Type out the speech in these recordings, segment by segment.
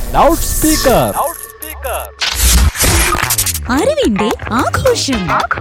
loud speaker അറിവിന്റെ ആഘോഷം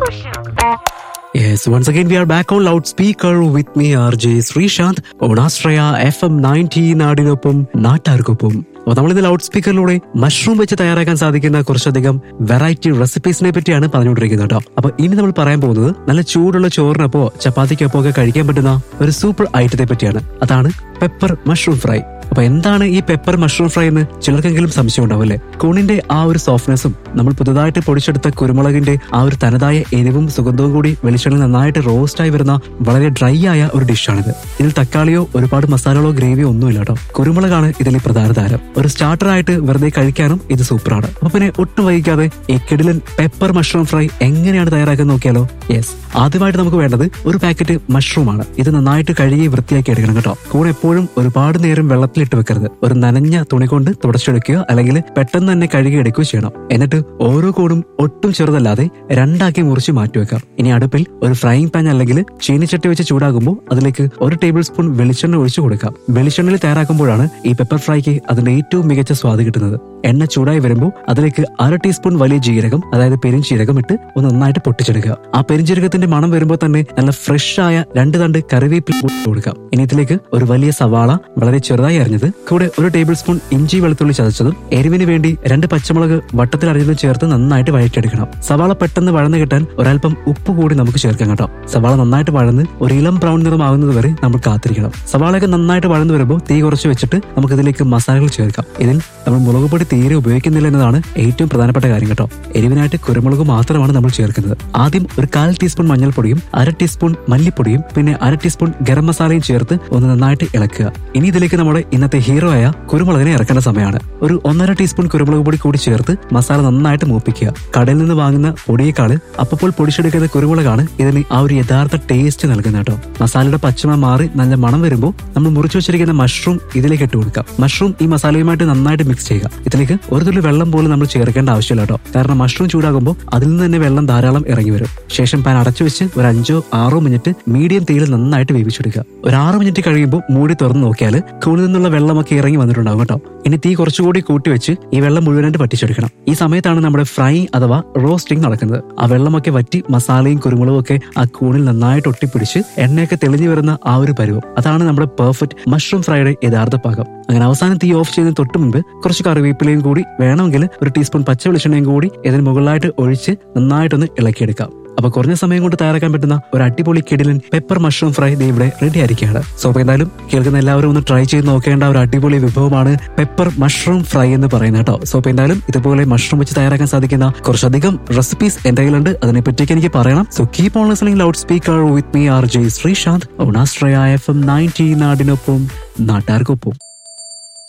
Yes, once again we are back on loudspeaker with me RJ Sreesanth on Astraya FM 90 നാടിനൊപ്പം നാട്ടാർക്കൊപ്പം അപ്പൊ നമ്മളിന്ന് ലൗഡ് സ്പീക്കറിലൂടെ മഷ്റൂം വെച്ച് തയ്യാറാക്കാൻ സാധിക്കുന്ന കുറച്ചധികം വെറൈറ്റി റെസിപ്പീസിനെ പറ്റിയാണ് പറഞ്ഞുകൊണ്ടിരിക്കുന്നത് കേട്ടോ അപ്പൊ ഇനി നമ്മൾ പറയാൻ പോകുന്നത് നല്ല ചൂടുള്ള ചോറിനൊപ്പോ ചപ്പാത്തിക്കൊപ്പോ ഒക്കെ കഴിക്കാൻ പറ്റുന്ന ഒരു സൂപ്പർ ഐറ്റത്തെ പറ്റിയാണ് അതാണ് പെപ്പർ മഷ്റൂം ഫ്രൈ അപ്പൊ എന്താണ് ഈ പെപ്പർ മഷ്റൂം ഫ്രൈ എന്ന് ചിലർക്കെങ്കിലും സംശയം ഉണ്ടാവും അല്ലേ കൂണിന്റെ ആ ഒരു സോഫ്റ്റ്നെസ്സും നമ്മൾ പുതുതായിട്ട് പൊടിച്ചെടുത്ത കുരുമുളകിന്റെ ആ ഒരു തനതായ എരിവും സുഗന്ധവും കൂടി വെളിച്ചെണ്ണ നന്നായിട്ട് റോസ്റ്റ് ആയി വരുന്ന വളരെ ഡ്രൈ ആയ ഒരു ഡിഷാണിത് ഇതിൽ തക്കാളിയോ ഒരുപാട് മസാലകളോ ഗ്രേവിയോ ഒന്നുമില്ല കേട്ടോ കുരുമുളകാണ് ഇതിലെ പ്രധാന താരം ഒരു സ്റ്റാർട്ടർ ആയിട്ട് വെറുതെ കഴിക്കാനും ഇത് സൂപ്പറാണ് അപ്പൊ പിന്നെ ഒട്ടും വൈകാതെ ഈ കിടിലൻ പെപ്പർ മഷ്റൂം ഫ്രൈ എങ്ങനെയാണ് തയ്യാറാക്കാൻ നോക്കിയാലോ യെസ് ആദ്യമായിട്ട് നമുക്ക് വേണ്ടത് ഒരു പാക്കറ്റ് മഷ്റൂം ആണ് ഇത് നന്നായിട്ട് കഴുകി വൃത്തിയാക്കി എടുക്കണം കേട്ടോ കൂടെ എപ്പോഴും ഒരുപാട് നേരം വെള്ളത്തിലിട്ട് വെക്കരുത് ഒരു നനഞ്ഞ തുണി കൊണ്ട് തുടച്ചെടുക്കുകയോ അല്ലെങ്കിൽ പെട്ടെന്ന് തന്നെ കഴുകി എടുക്കുകയോ ചെയ്യണം എന്നിട്ട് ഓരോ കൂടും ഒട്ടും ചെറുതല്ലാതെ രണ്ടാക്കി മുറിച്ച് മാറ്റി വെക്കാം ഇനി അടുപ്പിൽ ഒരു ഫ്രൈയിങ് പാൻ അല്ലെങ്കിൽ ചീനിച്ചട്ടി വെച്ച് ചൂടാകുമ്പോൾ അതിലേക്ക് ഒരു ടേബിൾ സ്പൂൺ വെളിച്ചെണ്ണ ഒഴിച്ചു കൊടുക്കാം വെളിച്ചെണ്ണയിൽ തയ്യാറാക്കുമ്പോഴാണ് ഈ പെപ്പർ ഫ്രൈക്ക് അതിന്റെ ഏറ്റവും മികച്ച സ്വാദ് കിട്ടുന്നത് എണ്ണ ചൂടായി വരുമ്പോൾ അതിലേക്ക് അര ടീസ്പൂൺ വലിയ ജീരകം അതായത് പെരിഞ്ചീരകം ഇട്ട് ഒന്ന് നന്നായിട്ട് പൊട്ടിച്ചെടുക്കുക ആ പെരിഞ്ചീരകത്തിന്റെ മണം വരുമ്പോൾ തന്നെ നല്ല ഫ്രഷ് ആയ രണ്ട് തണ്ട് കറിവേപ്പില ഇട്ട് കൊടുക്കാം ഇനി ഇതിലേക്ക് ഒരു വലിയ സവാള വളരെ ചെറുതായി അരിഞ്ഞത് കൂടെ ഒരു ടേബിൾ സ്പൂൺ ഇഞ്ചി വെളുത്തുള്ളി ചതച്ചതും എരിവിന് വേണ്ടി രണ്ട് പച്ചമുളക് വട്ടത്തിൽ അരിഞ്ഞതും ചേർത്ത് നന്നായിട്ട് വഴറ്റിയെടുക്കണം സവാള പെട്ടെന്ന് വഴന്ന് കിട്ടാൻ ഒരൽപ്പം ഉപ്പ് കൂടി നമുക്ക് ചേർക്കാം കേട്ടോ സവാള നന്നായിട്ട് വഴന്ന് ഒരു ഇളം ബ്രൗൺ നിറമാകുന്നത് വരെ നമ്മൾ കാത്തിരിക്കണം സവാളയൊക്കെ നന്നായിട്ട് വഴന്ന് വരുമ്പോൾ തീ കുറച്ച് വെച്ചിട്ട് നമുക്ക് ഇതിലേക്ക് മസാലകൾ ചേർക്കാം ഇതിൽ നമ്മൾ മുളക് പൊടി തീരെ ഉപയോഗിക്കുന്നില്ല എന്നതാണ് ഏറ്റവും പ്രധാനപ്പെട്ട കാര്യം കേട്ടോ എരിവിനായിട്ട് കുരുമുളക് മാത്രമാണ് നമ്മൾ ചേർക്കുന്നത് ആദ്യം ഒരു കാൽ ടീസ്പൂൺ മഞ്ഞൾപ്പൊടിയും അര ടീസ്പൂൺ മല്ലിപ്പൊടിയും പിന്നെ അര ടീസ്പൂൺ ഗരം മസാലയും ചേർത്ത് ഒന്ന് നന്നായിട്ട് ഇളക്കുക ഇനി ഇതിലേക്ക് നമ്മുടെ ഇന്നത്തെ ഹീറോ ആയ കുരുമുളകിനെ ഇറക്കേണ്ട സമയമാണ് ഒരു ഒന്നര ടീസ്പൂൺ കുരുമുളക് പൊടി കൂടി ചേർത്ത് മസാല നന്നായിട്ട് മൂപ്പിക്കുക കടയിൽ നിന്ന് വാങ്ങുന്ന പൊടിയേക്കാള് അപ്പോൾ പൊടിച്ചെടുക്കുന്ന കുരുമുളകാണ് ഇതിന് ആ ഒരു യഥാർത്ഥ ടേസ്റ്റ് നൽകുന്നത് കേട്ടോ മസാലയുടെ പച്ചമണം മാറി നല്ല മണം വരുമ്പോൾ നമ്മൾ മുറിച്ചു വെച്ചിരിക്കുന്ന മഷ്റൂം ഇതിലേക്ക് ഇട്ട് കൊടുക്കാം മഷ്റൂം ഈ മസാലയുമായിട്ട് നന്നായിട്ട് മിക്സ് ചെയ്യുക ഇതിലേക്ക് ഒരു തുള്ളി വെള്ളം പോലും നമ്മൾ ചേർക്കേണ്ട ആവശ്യമില്ല കേട്ടോ കാരണം മഷ്റൂം ചൂടാകുമ്പോൾ അതിൽ നിന്ന് തന്നെ വെള്ളം ധാരാളം ഇറങ്ങി വരും ശേഷം പാൻ അടച്ചു വെച്ച് ഒരു അഞ്ചോ ആറോ മിനിറ്റ് മീഡിയം തീയിൽ നന്നായിട്ട് വേവിച്ചെടുക്കുക ഒരു ആറ് മിനിറ്റ് കഴിയുമ്പോൾ മൂടി തുറന്ന് നോക്കിയാൽ കൂണിൽ നിന്നുള്ള വെള്ളമൊക്കെ ഇറങ്ങി വന്നിട്ടുണ്ടാകും കേട്ടോ ഇനി തീ കുറച്ചുകൂടി കൂട്ടി വെച്ച് ഈ വെള്ളം മുഴുവനായിട്ട് വറ്റിച്ചെടുക്കണം ഈ സമയത്താണ് നമ്മുടെ ഫ്രൈ അഥവാ റോസ്റ്റിംഗ് നടക്കുന്നത് ആ വെള്ളമൊക്കെ വറ്റി മസാലയും കുരുമുളകും ഒക്കെ ആ കൂണിൽ നന്നായിട്ട് ഒട്ടിപ്പിടിച്ച് എണ്ണയൊക്കെ തെളിഞ്ഞു വരുന്ന ആ ഒരു പരുവം അതാണ് നമ്മുടെ പെർഫെക്റ്റ് മഷ്റൂം ഫ്രൈയുടെ യഥാർത്ഥ പാകം അങ്ങനെ അവസാനം തീ ഓഫ് ചെയ്യുന്നതിന് തൊട്ട് മുമ്പ് കുറച്ച് കറിവേപ്പിലയും കൂടി വേണമെങ്കിൽ ഒരു ടീസ്പൂൺ പച്ച വെളിച്ചെണ്ണയും കൂടി ഇതിന് മുകളിലായിട്ട് ഒഴിച്ച് നന്നായിട്ടൊന്ന് ഇളക്കിയെടുക്കാം അപ്പൊ കുറഞ്ഞ സമയം കൊണ്ട് തയ്യാറാക്കാൻ പറ്റുന്ന ഒരു അടിപൊളി കിടിലൻ പെപ്പർ മഷ്റൂം ഫ്രൈ ദേ ഇവിടെ റെഡി ആയിരിക്കുകയാണ് സോ അപ്പൊ എന്തായാലും കേൾക്കുന്ന എല്ലാവരും ഒന്ന് ട്രൈ ചെയ്ത് നോക്കേണ്ട ഒരു അടിപൊളി വിഭവമാണ് പെപ്പർ മഷ്റൂം ഫ്രൈ എന്ന് പറയുന്നത് കേട്ടോ സോ അപ്പൊ എന്തായാലും ഇതുപോലെ മഷ്റൂം വെച്ച് തയ്യാറാക്കാൻ സാധിക്കുന്ന കുറച്ചധികം റെസിപ്പീസ് എന്റെ കയ്യിലുണ്ട് അതിനെ പറ്റിയൊക്കെ എനിക്ക് പറയണം so keep on listening loud speaker with me R J Sreesanth ഓണാസ്ട്രയ എഫ് എം നയൻറ്റി നാടിനൊപ്പം നാട്ടാർക്കൊപ്പം